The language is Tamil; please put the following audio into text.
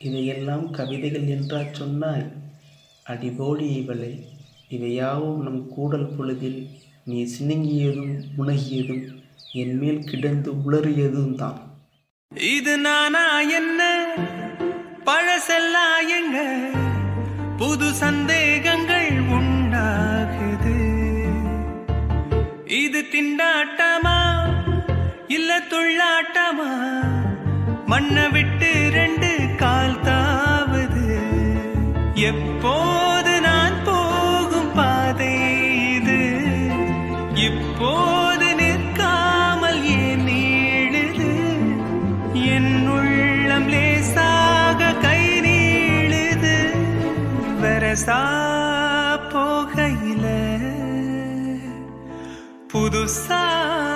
இவையெல்லாம் கவிதைகள் என்றா சொன்னாய் அடிபோடி இவளே இவையாவும் நம் கூடல் பொழுதில் நீ சினுங்கியதும் முனகியதும் என் மேல் கிடந்து உளறியதும் தான் இது நானா என்ன பழசெல்லா எங்க புது சந்தேகங்கள் உண்டாகுது இது திண்டாட்டமா இல்ல துள்ளாட்டமா மண்ணை விட்டு ரெண்டு கால் தாவுது எப்போது நான் போகும் பாதை இது இப்போது நிற்காமல் ஏன் நீளுது என் உள்ளம் லேசாக கை நீளுது வரசா போகையில புதுசா